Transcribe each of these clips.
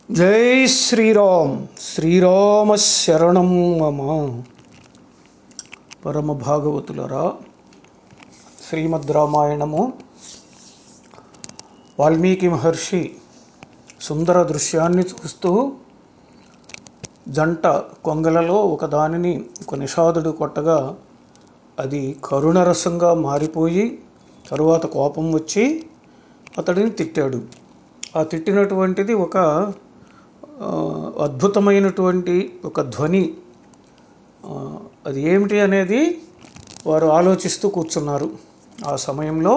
జై శ్రీరామ్ శ్రీరామ శరణం మమ పరమ భాగవతులరా శ్రీమద్ రామాయణము వాల్మీకి మహర్షి సుందర దృశ్యాన్ని చూస్తూ జంట కొంగలలో ఒక దానిని ఒక నిషాదుడు కొట్టగా అది కరుణరసంగా మారిపోయి తరువాత కోపం వచ్చి అతడిని తిట్టాడు ఆ తిట్టినటువంటిది ఒక ఆ, అద్భుతమైనటువంటి ఒక ధ్వని ఆ, అది ఏమిటి అనేది వారు ఆలోచిస్తూ కూర్చున్నారు ఆ సమయంలో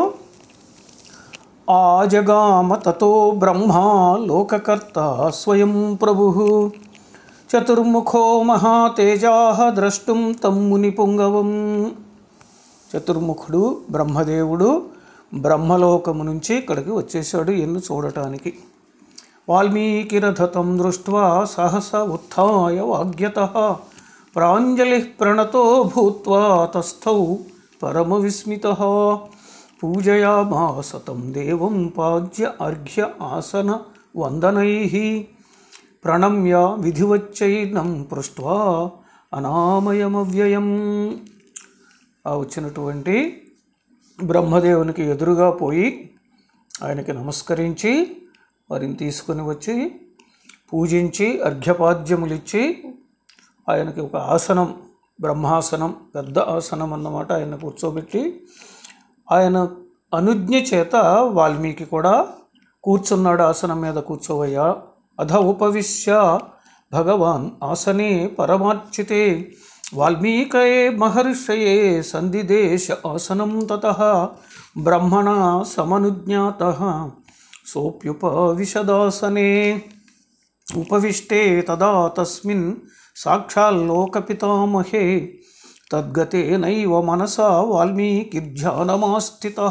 ఆజగామ తతో బ్రహ్మ లోకకర్త స్వయం ప్రభు చతుర్ముఖో మహాతేజా ద్రష్టుం తం ముని పుంగవం చతుర్ముఖుడు బ్రహ్మదేవుడు బ్రహ్మలోకము నుంచి ఇక్కడికి వచ్చేసాడు ఎన్ను చూడటానికి వాల్మీకిరథతం దృష్ట్వా సహస ఉత్థాయ వాగ్యత ప్రాంజలి ప్రణతో భూత్వా తస్థౌ పరమవిస్మిత పూజయామాస తం దేవం పాజ్య అర్ఘ్య ఆసన వందనై ప్రణమ్య విధివచ్చైనం పృష్ట్వా అనామయమవ్యయం ఆ వచ్చినటువంటి బ్రహ్మదేవునికి ఎదురుగా పోయి ఆయనకి నమస్కరించి వారిని తీసుకుని వచ్చి పూజించి అర్ఘ్యపాద్యములిచ్చి ఆయనకి ఒక ఆసనం బ్రహ్మాసనం పెద్ద ఆసనం అన్నమాట ఆయన కూర్చోబెట్టి ఆయన అనుజ్ఞ చేత వాల్మీకి కూడా కూర్చున్నాడు ఆసనం మీద కూర్చోవయ్యా అధ ఉపవిశ్య భగవాన్ ఆసనే పరమార్చితే వాల్మీకయే మహర్షయే సందిదేశ ఆసనం తత బ్రహ్మణ సమనుజ్ఞాత సోప్యుపవిశదాసనే ఉపవిష్టే తదా తస్మిన్ సాక్షాల్లోకపితామహే తద్గతేనైవ మనసా వాల్మీకిధ్యానమాస్థిత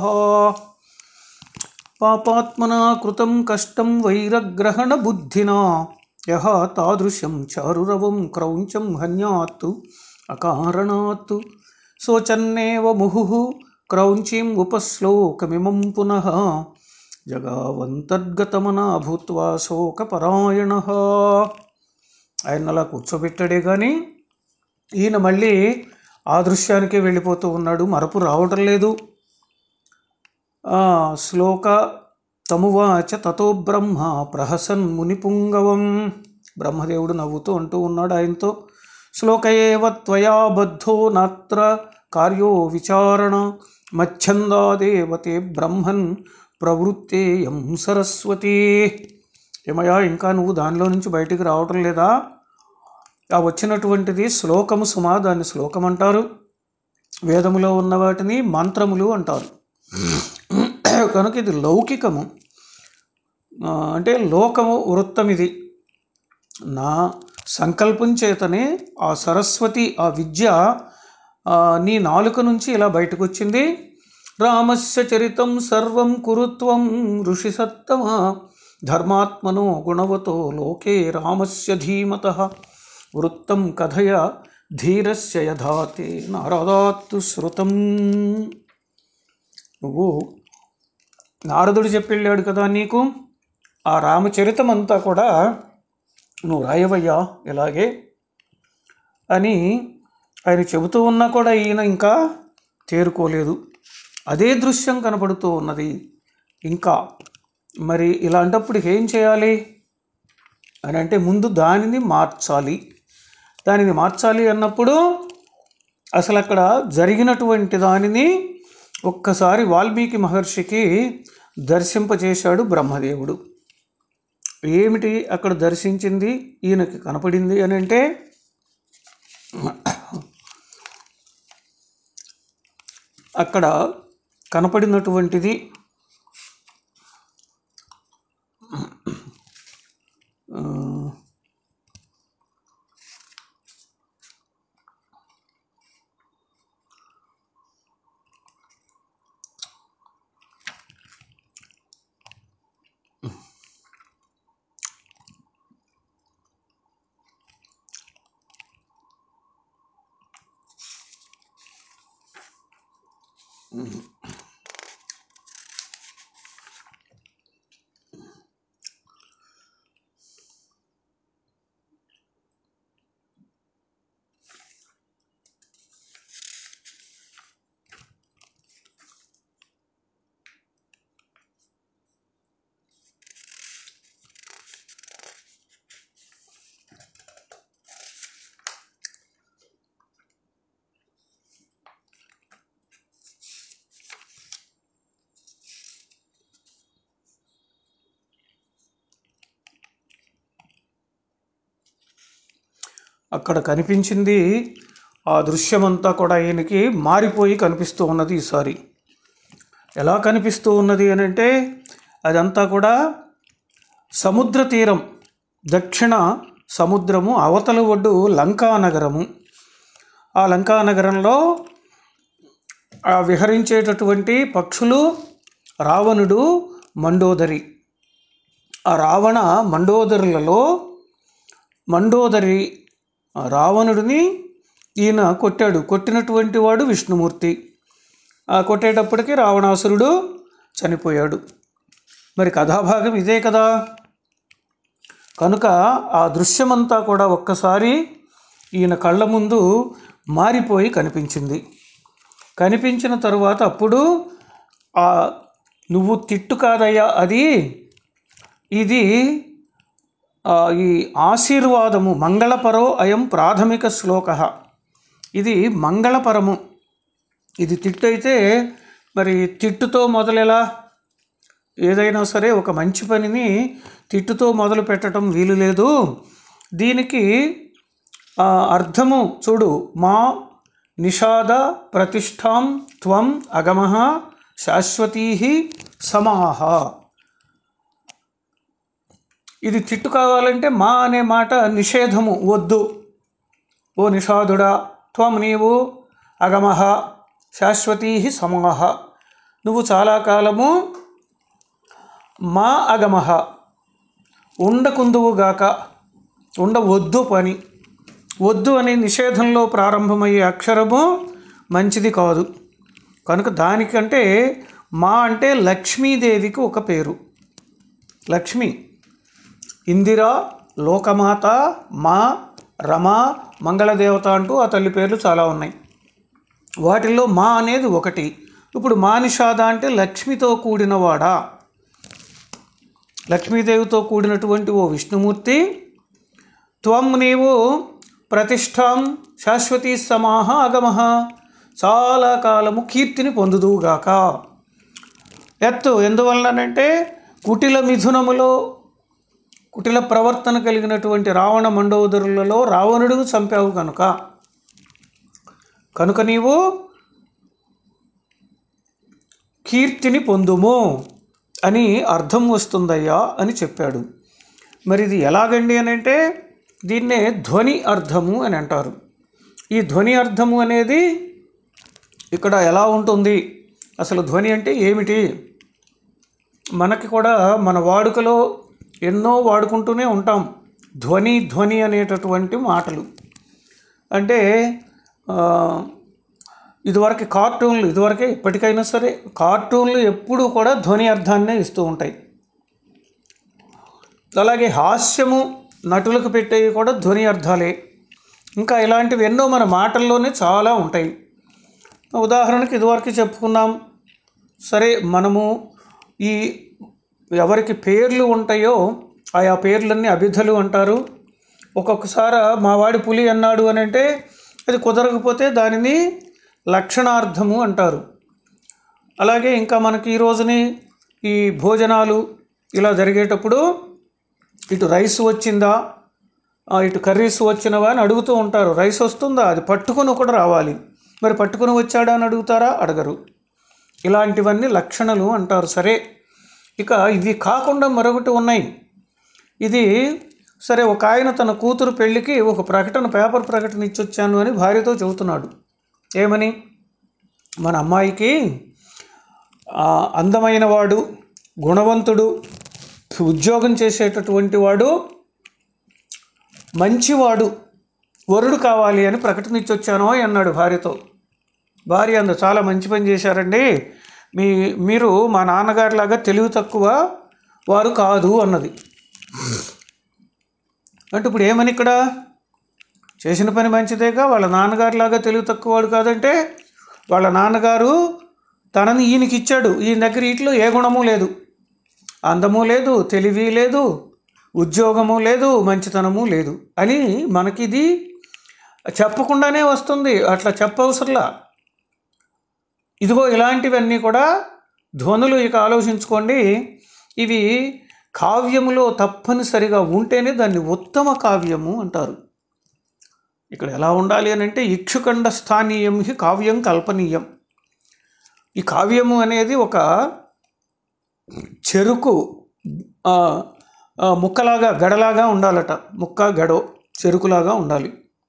పాపాత్మనా కృతం కష్టం వైరగ్రహణబుద్ధినా యహ తాదృశం చారురవం క్రౌంచం హన్యాత్తు అకారణాత్తు శోచన్నేవ ముహు క్రౌంచీం ఉపశ్లోకమిమం పునః జగావంతర్గతమనా భూత్వా శోకపరాయణ ఆయన అలా కూర్చోబెట్టాడే కానీ ఈయన మళ్ళీ ఆ దృశ్యానికే వెళ్ళిపోతూ ఉన్నాడు మరపు రావటం లేదు ఆ, శ్లోక తమువాచ తతో బ్రహ్మ ప్రహసన్ మునిపుంగవం బ్రహ్మదేవుడు నవ్వుతూ అంటూ ఉన్నాడు ఆయనతో శ్లోక ఏవ త్వయా బద్ధో నాత్ర కార్యో విచారణ మచ్ఛందాదేవతే బ్రహ్మన్ ప్రవృత్తేయం సరస్వతి ఏమయ్యా ఇంకా నువ్వు దానిలో నుంచి బయటికి రావటం లేదా ఆ వచ్చినటువంటిది శ్లోకము సుమా దాన్ని శ్లోకం అంటారు వేదములో ఉన్న వాటిని మంత్రములు అంటారు కనుక ఇది లౌకికము ఆ, అంటే లోకము వృత్తం ఇది నా సంకల్పం చేతనే ఆ సరస్వతి ఆ విద్య ఆ, నీ నాలుక నుంచి ఇలా బయటకు వచ్చింది రామస్య చరితం సర్వం కురుత్వం ఋషి సత్తమ ధర్మాత్మనో గుణవతో లోకే రామస్య ధీమత వృత్తం కథయ ధీరస్య యథాతే నారదాత్తు శృతం నువ్వు నారదుడు చెప్పెళ్ళాడు కదా నీకు ఆ రామచరితం అంతా కూడా నువ్వు రాయవయ్యా ఇలాగే అని ఆయన చెబుతూ ఉన్నా కూడా ఈయన ఇంకా తేరుకోలేదు అదే దృశ్యం కనపడుతూ ఉన్నది ఇంకా మరి ఇలాంటప్పుడు ఏం చేయాలి అని అంటే ముందు దానిని మార్చాలి దానిని మార్చాలి అన్నప్పుడు అసలు అక్కడ జరిగినటువంటి దానిని ఒక్కసారి వాల్మీకి మహర్షికి దర్శింపచేశాడు బ్రహ్మదేవుడు ఏమిటి అక్కడ దర్శించింది ఈయనకి కనపడింది అని అంటే అక్కడ కనపడినటువంటిది ఆ, అక్కడ కనిపించింది ఆ దృశ్యమంతా కూడా ఈయనకి మారిపోయి కనిపిస్తూ ఉన్నది ఈసారి ఎలా కనిపిస్తూ ఉన్నది అని అంటే అదంతా కూడా సముద్ర తీరం దక్షిణ సముద్రము అవతల ఒడ్డు లంకా నగరము ఆ లంకా నగరంలో ఆ విహరించేటటువంటి పక్షులు రావణుడు మండోదరి ఆ రావణ మండోదరులలో మండోదరి ఆ రావణుడిని ఈయన కొట్టాడు కొట్టినటువంటి వాడు విష్ణుమూర్తి ఆ కొట్టేటప్పటికి రావణాసురుడు చనిపోయాడు మరి కథాభాగం ఇదే కదా కనుక ఆ దృశ్యమంతా కూడా ఒక్కసారి ఈయన కళ్ళ ముందు మారిపోయి కనిపించింది కనిపించిన తరువాత అప్పుడు ఆ నువ్వు తిట్టు కాదయ్యా అది ఇది ఆ, ఈ ఆశీర్వాదము మంగళపరో అయం ప్రాథమిక శ్లోక ఇది మంగళపరము ఇది తిట్టు అయితే మరి తిట్టుతో మొదలెలా ఏదైనా సరే ఒక మంచి పనిని తిట్టుతో మొదలు పెట్టడం వీలు లేదు దీనికి ఆ, అర్థము చూడు మా నిషాద ప్రతిష్టాం త్వం అగమ శాశ్వతీ సమాహ ఇది తిట్టు కావాలంటే మా అనే మాట నిషేధము వద్దు ఓ నిషాదుడా త్వం నీవు అగమహ శాశ్వతీ సమాహ నువ్వు చాలా కాలము మా అగమహ ఉండకుందువుగాక ఉండవద్దు పని వద్దు అనే నిషేధంలో ప్రారంభమయ్యే అక్షరము మంచిది కాదు కనుక దానికంటే మా అంటే లక్ష్మీదేవికి ఒక పేరు లక్ష్మి ఇందిర లోకమాత మా రమ మంగళదేవత అంటూ ఆ తల్లి పేర్లు చాలా ఉన్నాయి వాటిల్లో మా అనేది ఒకటి ఇప్పుడు మా నిషాద అంటే లక్ష్మితో కూడినవాడా లక్ష్మీదేవితో కూడినటువంటి ఓ విష్ణుమూర్తి త్వం నీవు ప్రతిష్టాం శాశ్వతీ సమాహ అగమహ చాలా కాలము కీర్తిని పొందుదువుగాక ఎత్తు ఎందువలనంటే కుటిల మిథునములో కుటిల ప్రవర్తన కలిగినటువంటి రావణ మండోదరులలో రావణుడు చంపావు కనుక కనుక నీవు కీర్తిని పొందుము అని అర్థం వస్తుందయ్యా అని చెప్పాడు మరి ఇది ఎలాగండి అని అంటే దీన్నే ధ్వని అర్థము అని అంటారు ఈ ధ్వని అర్థము అనేది ఇక్కడ ఎలా ఉంటుంది అసలు ధ్వని అంటే ఏమిటి మనకి కూడా మన వాడుకలో ఎన్నో వాడుకుంటూనే ఉంటాం ధ్వని ధ్వని అనేటటువంటి మాటలు అంటే ఆ, ఇదివరకు కార్టూన్లు ఇదివరకే ఇప్పటికైనా సరే కార్టూన్లు ఎప్పుడూ కూడా ధ్వని అర్థాన్నే ఇస్తూ ఉంటాయి అలాగే హాస్యము నటులకు పెట్టేవి కూడా ధ్వని అర్థాలే ఇంకా ఇలాంటివి ఎన్నో మన మాటల్లోనే చాలా ఉంటాయి ఉదాహరణకి ఇదివరకు చెప్పుకున్నాం సరే మనము ఈ ఎవరికి పేర్లు ఉంటాయో ఆయా పేర్లన్నీ అభిధలు అంటారు ఒక్కొక్కసారి మా వాడి పులి అన్నాడు అని అంటే అది కుదరకపోతే దానిని లక్షణార్థము అంటారు అలాగే ఇంకా మనకి ఈ రోజుని ఈ భోజనాలు ఇలా జరిగేటప్పుడు ఇటు రైస్ వచ్చిందా ఆ, ఇటు కర్రీస్ వచ్చినవా అని అడుగుతూ ఉంటారు రైస్ వస్తుందా అది పట్టుకుని కూడా రావాలి మరి పట్టుకుని వచ్చాడా అని అడుగుతారా అడగరు ఇలాంటివన్నీ లక్షణలు అంటారు సరే ఇక ఇవి కాకుండా మరొకటి ఉన్నాయి ఇది సరే ఒక ఆయన తన కూతురు పెళ్ళికి ఒక ప్రకటన పేపర్ ప్రకటన ఇచ్చొచ్చాను అని భార్యతో చెబుతున్నాడు ఏమని మన అమ్మాయికి ఆ, అందమైన వాడు గుణవంతుడు ఉద్యోగం చేసేటటువంటి వాడు మంచివాడు వరుడు కావాలి అని ప్రకటన ఇచ్చొచ్చాను అన్నాడు భార్యతో భార్య అందు చాలా మంచి పని చేశారండి మీ మీరు మా నాన్నగారిలాగా తెలివి తక్కువ వారు కాదు అన్నది అంటే ఇప్పుడు ఏమని ఇక్కడ చేసిన పని మంచిదేగా వాళ్ళ నాన్నగారిలాగా తెలివి తక్కువవాడు కాదంటే వాళ్ళ నాన్నగారు తనని ఈయనకి ఇచ్చాడు ఈయన దగ్గర వీటిలో ఏ గుణము లేదు అందము లేదు తెలివి లేదు ఉద్యోగము లేదు మంచితనము లేదు అని మనకిది చెప్పకుండానే వస్తుంది అట్లా చెప్పవసరంలా ఇదిగో ఇలాంటివన్నీ కూడా ధ్వనులు ఇక ఆలోచించుకోండి ఇవి కావ్యములో తప్పనిసరిగా ఉంటేనే దాన్ని ఉత్తమ కావ్యము అంటారు ఇక్కడ ఎలా ఉండాలి అని అంటే ఇక్షుకండ స్థానీయం హి కావ్యం కల్పనీయం ఈ కావ్యము అనేది ఒక చెరుకు ఆ, ఆ, ముక్కలాగా గడలాగా ఉండాలట ముక్క గడో చెరుకులాగా ఉండాలి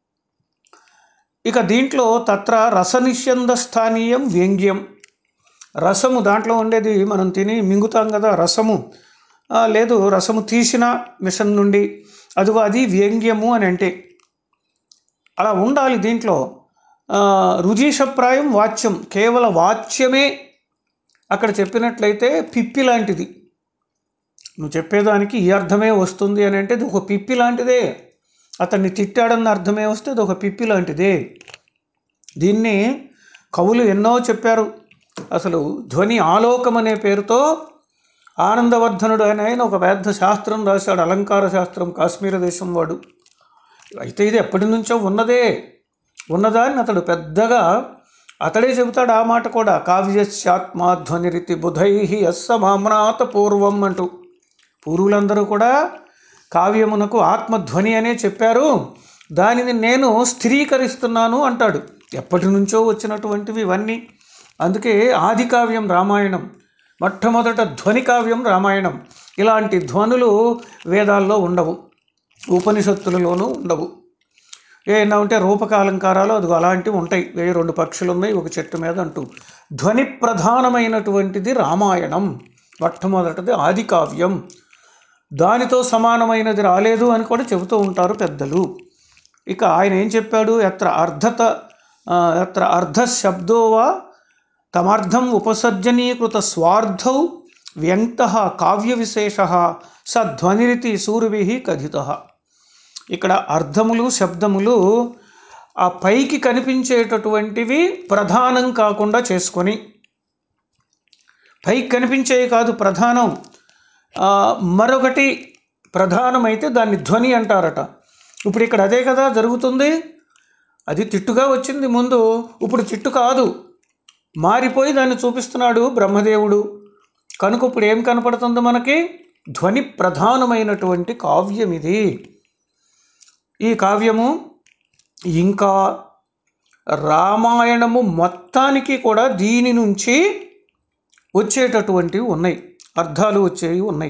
ఇక దీంట్లో తత్ర రసనిష్యంద స్థానీయం వ్యంగ్యం రసము దాంట్లో ఉండేది మనం తిని మింగుతాం కదా రసము ఆ, లేదు రసము తీసిన మిషన్ నుండి అదిగో అది వ్యంగ్యము అని అంటే అలా ఉండాలి దీంట్లో ఆ, రుజీషప్రాయం వాచ్యం కేవల వాచ్యమే అక్కడ చెప్పినట్లయితే పిప్పి లాంటిది నువ్వు చెప్పేదానికి ఈ అర్థమే వస్తుంది అని అంటే ఇది ఒక పిప్పి లాంటిదే అతన్ని తిట్టాడన్న అర్థమే వస్తే అది ఒక పిప్పి లాంటిదే దీన్ని కవులు ఎన్నో చెప్పారు అసలు ధ్వని ఆలోకం అనే పేరుతో ఆనందవర్ధనుడు అనే ఆయన ఒక పెద్ద శాస్త్రం రాశాడు అలంకార శాస్త్రం కాశ్మీర దేశం వాడు అయితే ఇది ఎప్పటి నుంచో ఉన్నదే ఉన్నదాన్ని అతడు పెద్దగా అతడే చెబుతాడు ఆ మాట కూడా కావ్యస్యాత్మాధ్వనిరితి బుధై అస్సమామ్నాత పూర్వం అంటూ పూర్వులందరూ కూడా కావ్యమునకు ఆత్మధ్వని అనే చెప్పారు దానిని నేను స్థిరీకరిస్తున్నాను అంటాడు ఎప్పటి నుంచో వచ్చినటువంటివి ఇవన్నీ అందుకే ఆది కావ్యం రామాయణం మొట్టమొదట ధ్వని కావ్యం రామాయణం ఇలాంటి ధ్వనులు వేదాల్లో ఉండవు ఉపనిషత్తులలోనూ ఉండవు ఏమైనా ఉంటే రూపకాలంకారాలు అది అలాంటివి ఉంటాయి వెయ్యి రెండు పక్షులు ఉన్నాయి ఒక చెట్టు మీద అంటూ ధ్వని ప్రధానమైనటువంటిది రామాయణం మొట్టమొదటిది ఆది కావ్యం దానితో సమానమైనది రాలేదు అని కూడా చెబుతూ ఉంటారు పెద్దలు ఇక ఆయన ఏం చెప్పాడు ఎత్ర అర్ధత ఆ, ఎత్ర అర్ధ శబ్దో వా తమర్థం ఉపసర్జనీకృత స్వార్థౌ వ్యంక్త కావ్య విశేష స ధ్వనిరితి సూర్వి కథిత ఇక్కడ అర్థములు శబ్దములు ఆ పైకి కనిపించేటటువంటివి ప్రధానం కాకుండా చేసుకొని పైకి కనిపించేవి కాదు ప్రధానం ఆ, మరొకటి ప్రధానమైతే దాన్ని ధ్వని అంటారట ఇప్పుడు ఇక్కడ అదే కదా జరుగుతుంది అది తిట్టుగా వచ్చింది ముందు ఇప్పుడు తిట్టు కాదు మారిపోయి దాన్ని చూపిస్తున్నాడు బ్రహ్మదేవుడు కనుక ఇప్పుడు ఏం కనపడుతుంది మనకి ధ్వని ప్రధానమైనటువంటి కావ్యం ఇది ఈ కావ్యము ఇంకా రామాయణము మొత్తానికి కూడా దీని నుంచి వచ్చేటటువంటివి ఉన్నాయి అర్థాలు వచ్చేవి ఉన్నాయి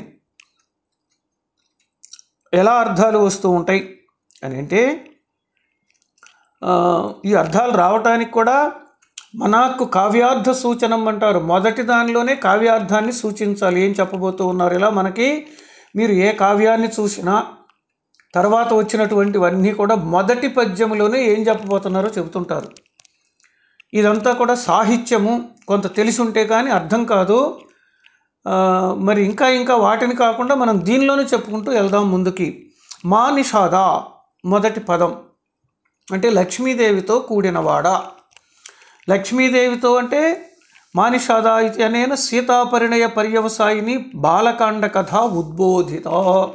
ఎలా అర్థాలు వస్తూ ఉంటాయి అని అంటే ఆ, ఈ అర్థాలు రావటానికి కూడా మనకు కావ్యార్థ సూచనం అంటారు మొదటి దానిలోనే కావ్యార్థాన్ని సూచించాలి ఏం చెప్పబోతూ ఉన్నారు ఇలా మనకి మీరు ఏ కావ్యాన్ని చూసినా తర్వాత వచ్చినటువంటివన్నీ కూడా మొదటి పద్యములోనే ఏం చెప్పబోతున్నారో చెబుతుంటారు ఇదంతా కూడా సాహిత్యము కొంత తెలిసి ఉంటే కానీ అర్థం కాదు ఆ, మరి ఇంకా ఇంకా వాటిని కాకుండా మనం దీనిలోనే చెప్పుకుంటూ వెళ్దాం ముందుకి మా నిషాద మొదటి పదం అంటే లక్ష్మీదేవితో కూడినవాడ లక్ష్మీదేవితో అంటే మానిషాద ఇది అనేన సీతాపరిణయ పర్యవసాయిని బాలకాండ కథ ఉద్బోధిత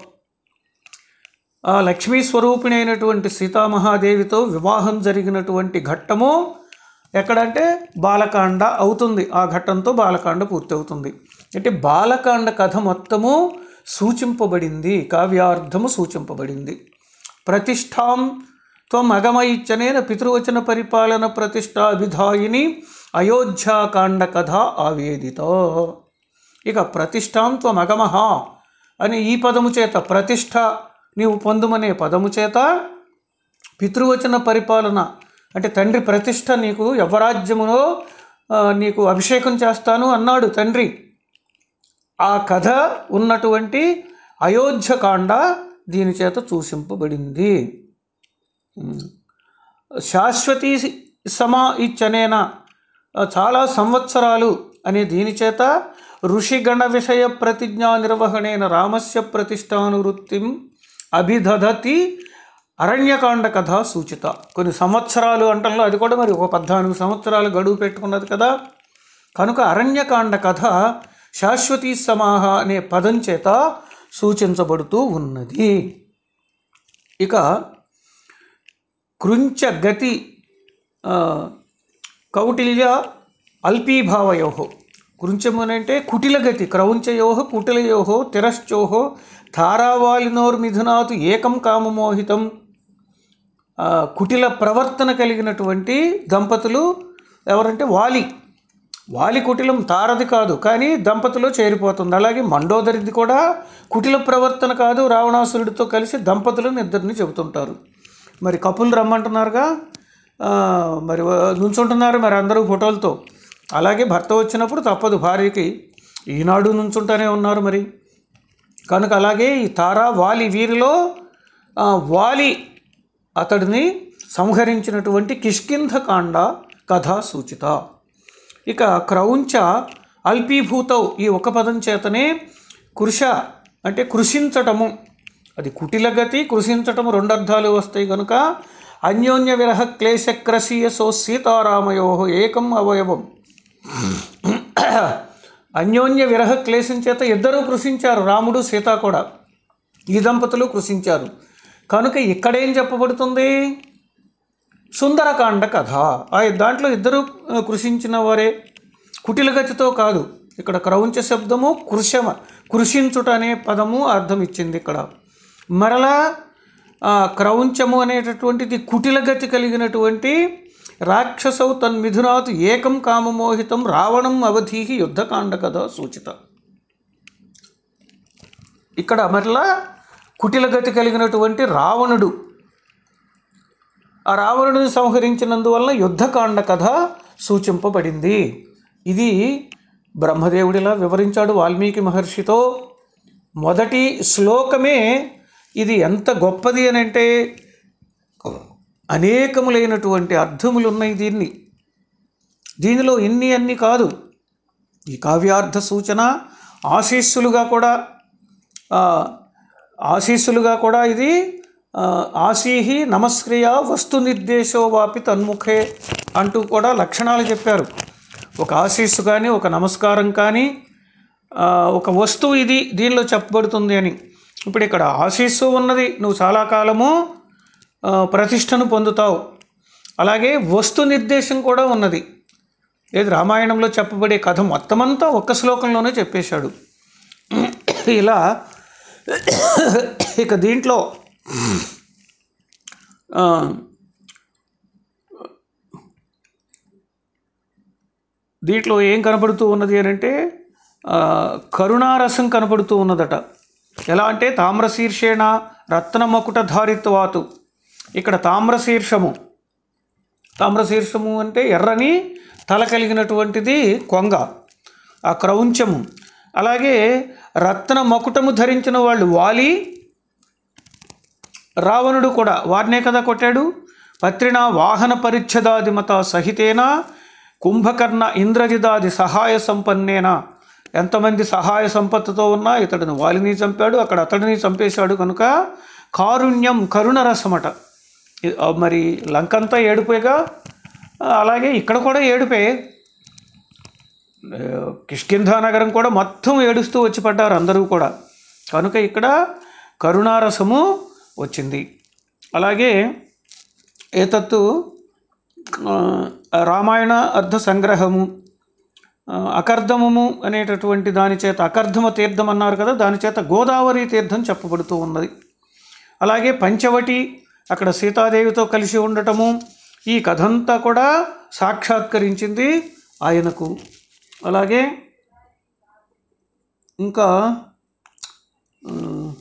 ఆ లక్ష్మీ స్వరూపిణి అయినటువంటి సీతామహాదేవితో వివాహం జరిగినటువంటి ఘట్టము ఎక్కడంటే బాలకాండ అవుతుంది ఆ ఘట్టంతో బాలకాండ పూర్తవుతుంది అంటే బాలకాండ కథ మొత్తము సూచింపబడింది కావ్యార్థము సూచింపబడింది ప్రతిష్టాం త్వం అగమయిచ్చనేన పితృవచన పరిపాలన ప్రతిష్ట అభిధాయిని అయోధ్యాకాండ కథ ఆవేదిత ఇక ప్రతిష్టాం త్వం అగమహ అని ఈ పదము చేత ప్రతిష్ట నీవు పొందుమనే పదము చేత పితృవచన పరిపాలన అంటే తండ్రి ప్రతిష్ట నీకు యవ్వరాజ్యములో ఆ, నీకు అభిషేకం చేస్తాను అన్నాడు తండ్రి ఆ కథ ఉన్నటువంటి అయోధ్యకాండ దీని చేత సూచింపబడింది శాశ్వతీ సమా ఇచ్చనేన చాలా సంవత్సరాలు అనే దీని చేత ఋషిగణ విషయ ప్రతిజ్ఞా నిర్వహణేన రామస్య ప్రతిష్టానువృత్తిం అభిదధతి అరణ్యకాండ కథ సూచిత కొన్ని సంవత్సరాలు అంటంలో అది కూడా మరి ఒక పద్నాలుగు సంవత్సరాలు గడువు పెట్టుకున్నది కదా కనుక అరణ్యకాండ కథ శాశ్వతీ సమాహ అనే పదం చేత సూచించబడుతూ ఉన్నది ఇక కృంచ గతి ఆ, కౌటిల్య అల్పీభావయో కృంచమునంటే కుటిలగతి క్రౌంచయో కుటిలయో తిరశ్చోహో ధారావాలినోర్మిథునాతు ఏకం కామమోహితం ఆ, కుటిల ప్రవర్తన కలిగినటువంటి దంపతులు ఎవరంటే వాలి వాలి కుటిలం తారది కాదు కానీ దంపతిలో చేరిపోతుంది అలాగే మండోదరిది కూడా కుటిల ప్రవర్తన కాదు రావణాసురుడితో కలిసి దంపతులను ఇద్దరిని చెబుతుంటారు మరి కపుల్ రమ్మంటున్నారుగా ఆ, మరి వ- నుంచుంటున్నారు మరి అందరూ ఫోటోలతో అలాగే భర్త వచ్చినప్పుడు తప్పదు భార్యకి ఈనాడు నుంచుంటూనే ఉన్నారు మరి కనుక అలాగే ఈ తారా వాలి వీరిలో ఆ, వాలి అతడిని సంహరించినటువంటి కిష్కింధకాండ కథా సూచిత ఇక క్రౌంచ అల్పీభూతౌ ఈ ఒక పదం చేతనే కృష అంటే కృషించటము అది కుటిలగతి కృషించటము రెండు అర్థాలు వస్తాయి కనుక అన్యోన్య విరహ క్లేశక్రసీయసో సీతారామయో ఏకం అవయవం అన్యోన్య విరహ క్లేశం చేత ఇద్దరూ కృషించారు రాముడు సీత కూడా ఈ దంపతులు కృషించారు కనుక ఇక్కడేం చెప్పబడుతుంది సుందరకాండ కథ ఆ దాంట్లో ఇద్దరు ఆ, కృషించిన వారే కుటిలగతితో కాదు ఇక్కడ క్రౌంచ శబ్దము కృషమ కృషించుట అనే పదము అర్థం ఇచ్చింది ఇక్కడ మరలా ఆ, క్రౌంచము అనేటటువంటిది కుటిలగతి కలిగినటువంటి రాక్షసౌ తన్మిథునాత్ ఏకం కామమోహితం రావణం అవధీహి యుద్ధకాండ కథ సూచిత ఇక్కడ మరలా కుటిలగతి కలిగినటువంటి రావణుడు ఆ రావణుడిని సంహరించినందువలన యుద్ధకాండ కథ సూచింపబడింది ఇది బ్రహ్మదేవుడిలా వివరించాడు వాల్మీకి మహర్షితో మొదటి శ్లోకమే ఇది ఎంత గొప్పది అని అంటే అనేకములైనటువంటి అర్థములు ఉన్నాయి దీన్ని దీనిలో ఇన్ని అన్ని కాదు ఈ కావ్యార్థ సూచన ఆశీస్సులుగా కూడా ఆ, ఆశీస్సులుగా కూడా ఇది ఆ, ఆశీహి నమస్క్రియ వస్తు నిర్దేశో వాపి తన్ముఖే అంటూ కూడా లక్షణాలు చెప్పారు ఒక ఆశీస్సు కానీ ఒక నమస్కారం కానీ ఆ, ఒక వస్తువు ఇది దీనిలో చెప్పబడుతుంది అని ఇప్పుడు ఇక్కడ ఆశీస్సు ఉన్నది నువ్వు చాలా కాలము ఆ, ప్రతిష్టను పొందుతావు అలాగే వస్తు నిర్దేశం కూడా ఉన్నది ఏది రామాయణంలో చెప్పబడే కథ మొత్తమంతా ఒక్క శ్లోకంలోనే చెప్పేశాడు ఇలా ఇక దీంట్లో ఆ, దీంట్లో ఏం కనపడుతూ ఉన్నది అని అంటే ఆ, కరుణారసం కనపడుతూ ఉన్నదట ఎలా అంటే తామ్రశీర్షేణ రత్నమకుట ధారిత్వాతు ఇక్కడ తామ్రశీర్షము తామ్రశీర్షము అంటే ఎర్రని తల కలిగినటువంటిది కొంగ ఆ క్రౌంచము అలాగే రత్న మకుటము ధరించిన వాళ్ళు వాలి రావణుడు కూడా వారినే కదా కొట్టాడు పత్రిణ వాహన పరిచ్ఛదాదిమత సహితేన కుంభకర్ణ ఇంద్రజిదాది సహాయ సంపన్నేన ఎంతమంది సహాయ సంపత్తుతో ఉన్నా ఇతడిని వాలిని చంపాడు అక్కడ అతడిని చంపేశాడు కనుక కారుణ్యం కరుణరసమట ఇ- ఆ మరి లంకంతా ఏడుపేగా ఆ, అలాగే ఇక్కడ కూడా ఏడుపే ఆ, కిష్కింధా నగరం కూడా మొత్తం ఏడుస్తూ వచ్చి పడ్డారు అందరూ కూడా కనుక ఇక్కడ కరుణారసము వచ్చింది అలాగే ఏతత్తు ఆ, రామాయణ అర్ధ సంగ్రహము ఆ, అకర్ధమము అనేటటువంటి దాని చేత అకర్ధమ తీర్థం అన్నారు కదా దాని చేత గోదావరి తీర్థం చెప్పబడుతూ ఉన్నది అలాగే పంచవటి అక్కడ సీతాదేవితో కలిసి ఉండటము ఈ కథంతా కూడా సాక్షాత్కరించింది ఆయనకు అలాగే ఇంకా ఆ,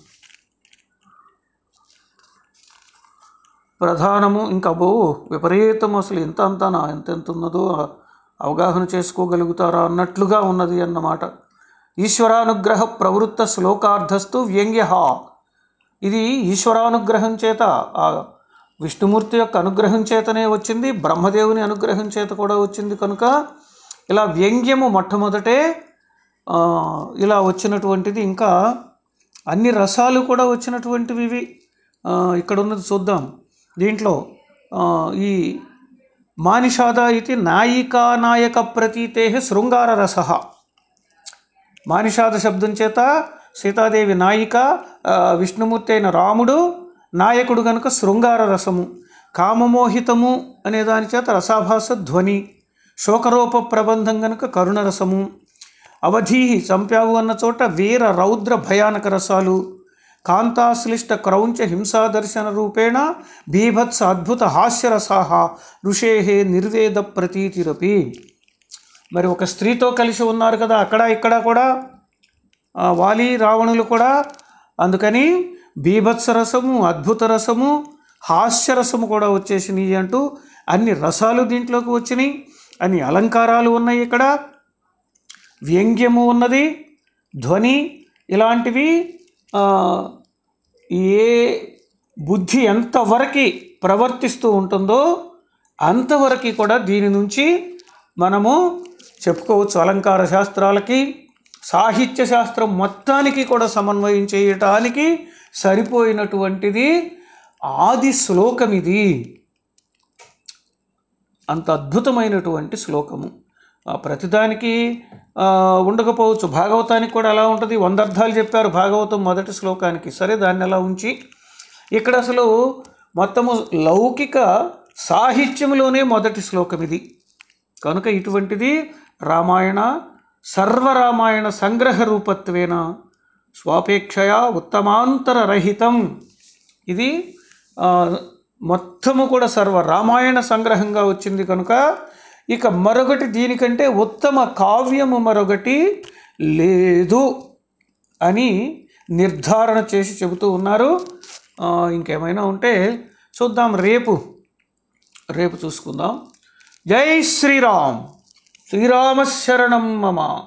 ప్రధానము ఇంకా బో విపరీతం అసలు ఎంత అంతానా ఎంత ఎంత ఉన్నదో అవగాహన చేసుకోగలుగుతారా అన్నట్లుగా ఉన్నది అన్నమాట ఈశ్వరానుగ్రహ ప్రవృత్త శ్లోకార్థస్తు వ్యంగ్య ఇది ఈశ్వరానుగ్రహం చేత ఆ విష్ణుమూర్తి యొక్క అనుగ్రహం చేతనే వచ్చింది బ్రహ్మదేవుని అనుగ్రహం చేత కూడా వచ్చింది కనుక ఇలా వ్యంగ్యము మొట్టమొదటే ఆ, ఇలా వచ్చినటువంటిది ఇంకా అన్ని రసాలు కూడా వచ్చినటువంటివి ఇవి ఆ, ఇక్కడ ఉన్నది చూద్దాం దీంట్లో ఆ, ఈ మానిషాద ఇది నాయికా నాయక ప్రతీతే శృంగార రస మానిషాద శబ్దం చేత సీతాదేవి నాయిక ఆ, విష్ణుమూర్తి అయిన రాముడు నాయకుడు గనుక శృంగార రసము కామమోహితము అనే దాని చేత రసాభాస ధ్వని శోకరూప ప్రబంధం గనుక కరుణరసము అవధి చంపావు అన్న చోట వీర రౌద్ర భయానక రసాలు కాంతాశ్లిష్ట క్రౌంచ హింసాదర్శన రూపేణ బీభత్స అద్భుత హాస్యరసాహ ఋషేహే నిర్వేద ప్రతీతిరపి మరి ఒక స్త్రీతో కలిసి ఉన్నారు కదా అక్కడ ఇక్కడ కూడా ఆ వాలి రావణులు కూడా అందుకని బీభత్స రసము అద్భుత రసము హాస్యరసము కూడా వచ్చేసినాయి అంటూ అన్ని రసాలు దీంట్లోకి వచ్చినాయి అన్ని అలంకారాలు ఉన్నాయి ఇక్కడ వ్యంగ్యము ఉన్నది ధ్వని ఇలాంటివి ఆ, ఏ బుద్ధి ఎంతవరకు ప్రవర్తిస్తూ ఉంటుందో అంతవరకు కూడా దీని నుంచి మనము చెప్పుకోవచ్చు అలంకార శాస్త్రాలకి సాహిత్య శాస్త్రం మొత్తానికి కూడా సమన్వయం చేయటానికి సరిపోయినటువంటిది ఆది శ్లోకం ఇది అంత అద్భుతమైనటువంటి శ్లోకము ఆ ప్రతిదానికి ఆ, ఉండకపోవచ్చు భాగవతానికి కూడా ఎలా ఉంటుంది వంద అర్థాలు చెప్పారు భాగవతం మొదటి శ్లోకానికి సరే దాన్ని ఎలా ఉంచి ఇక్కడ అసలు మొత్తము లౌకిక సాహిత్యంలోనే మొదటి శ్లోకం ఇది కనుక ఇటువంటిది రామాయణ సర్వరామాయణ సంగ్రహ రూపత్వేన స్వాపేక్షయా ఉత్తమాంతరరహితం ఇది ఆ, మొత్తము కూడా సర్వ రామాయణ సంగ్రహంగా వచ్చింది కనుక ఇక మరొకటి దీనికంటే ఉత్తమ కావ్యము మరొకటి లేదు అని నిర్ధారణ చేసి చెబుతూ ఉన్నారు ఆ, ఇంకేమైనా ఉంటే చూద్దాం రేపు రేపు చూసుకుందాం జై శ్రీరామ్ శ్రీరామ శరణం మమ